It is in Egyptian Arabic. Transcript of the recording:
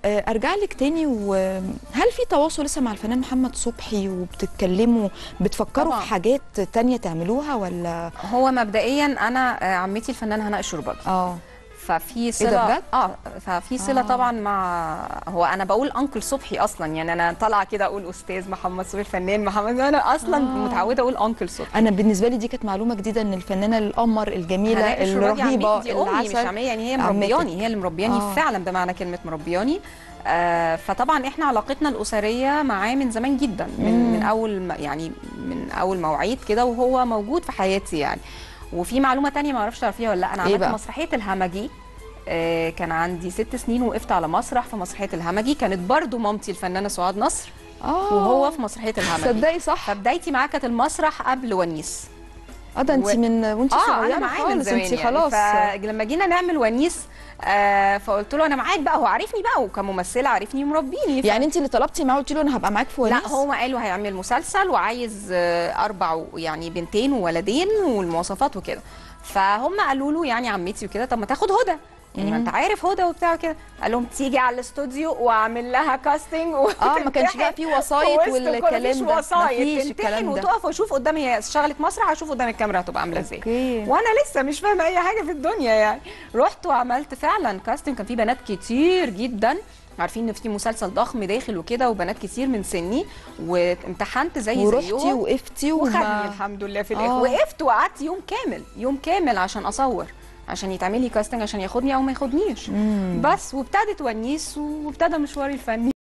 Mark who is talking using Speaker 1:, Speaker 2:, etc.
Speaker 1: آه، ارجع لك تاني وهل في تواصل لسه مع الفنان محمد صبحي وبتتكلموا بتفكروا
Speaker 2: طبعاً.
Speaker 1: في حاجات تانية تعملوها ولا
Speaker 2: هو مبدئيا انا آه، عمتي الفنانه هناء الشرباجي
Speaker 1: اه
Speaker 2: ففي صله
Speaker 1: ده بجد؟
Speaker 2: اه ففي صله
Speaker 1: آه.
Speaker 2: آه. طبعا مع هو انا بقول انكل صبحي اصلا يعني انا طالعه كده اقول استاذ محمد صبحي الفنان محمد انا اصلا
Speaker 1: آه.
Speaker 2: آه. متعوده اقول انكل صبحي
Speaker 1: انا بالنسبه لي دي كانت معلومه جديده ان الفنانه القمر الجميله
Speaker 2: هناء الشرباجي
Speaker 1: الرهيبه
Speaker 2: عمتي دي امي مش عمي يعني هي
Speaker 1: عمتك.
Speaker 2: مربياني هي اللي مربياني
Speaker 1: آه.
Speaker 2: آه. فعلا بمعنى كلمه مربياني آه فطبعا احنا علاقتنا الاسريه معاه من زمان جدا من
Speaker 1: مم.
Speaker 2: من اول ما- يعني من اول مواعيد كده وهو موجود في حياتي يعني وفي معلومه تانية ما اعرفش تعرفيها ولا لا انا
Speaker 1: إيه
Speaker 2: عملت
Speaker 1: بقى؟
Speaker 2: مسرحيه الهمجي آه كان عندي ست سنين وقفت على مسرح في مسرحيه الهمجي كانت برضو مامتي الفنانه سعاد نصر
Speaker 1: اه
Speaker 2: وهو في مسرحيه الهمجي
Speaker 1: صدقي صح
Speaker 2: فبدايتي معاه كانت المسرح قبل ونيس
Speaker 1: اه ده انت
Speaker 2: و-
Speaker 1: من وانت
Speaker 2: اه
Speaker 1: صغيره
Speaker 2: انا معاه من
Speaker 1: خالص
Speaker 2: زمان
Speaker 1: انت
Speaker 2: يعني.
Speaker 1: خلاص
Speaker 2: فلما جينا نعمل ونيس آه فقلت له انا معاك بقى هو عارفني بقى وكممثله عارفني ومربيني ف...
Speaker 1: يعني انت اللي طلبتي معاه قلتي له انا هبقى معاك في ونيس
Speaker 2: لا هو قال له هيعمل مسلسل وعايز آه، اربع و- يعني بنتين وولدين والمواصفات وكده فهم قالوا له يعني عمتي وكده طب ما تاخد هدى يعني ما انت عارف هدى وبتاع كده قال لهم تيجي على الاستوديو واعمل لها كاستنج
Speaker 1: اه ما كانش بقى في وسايط والكلام
Speaker 2: مفيش
Speaker 1: ده
Speaker 2: وسايط
Speaker 1: مفيش
Speaker 2: تمتحن
Speaker 1: الكلام ده
Speaker 2: وتقف واشوف قدامي هي اشتغلت مسرح اشوف قدام الكاميرا هتبقى عامله ازاي
Speaker 1: اوكي
Speaker 2: وانا لسه مش فاهمه اي حاجه في الدنيا يعني رحت وعملت فعلا كاستنج كان في بنات كتير جدا عارفين ان في مسلسل ضخم داخل وكده وبنات كتير من سني وامتحنت زي
Speaker 1: ورحتي
Speaker 2: زيهم
Speaker 1: وقفتي
Speaker 2: وخدني
Speaker 1: وما
Speaker 2: الحمد لله في الاخر
Speaker 1: آه.
Speaker 2: وقفت وقعدت يوم كامل يوم كامل عشان اصور عشان يتعمل لي كاستنج عشان ياخدني او ما ياخدنيش
Speaker 1: مم.
Speaker 2: بس وابتدت ونيس وابتدى مشواري الفني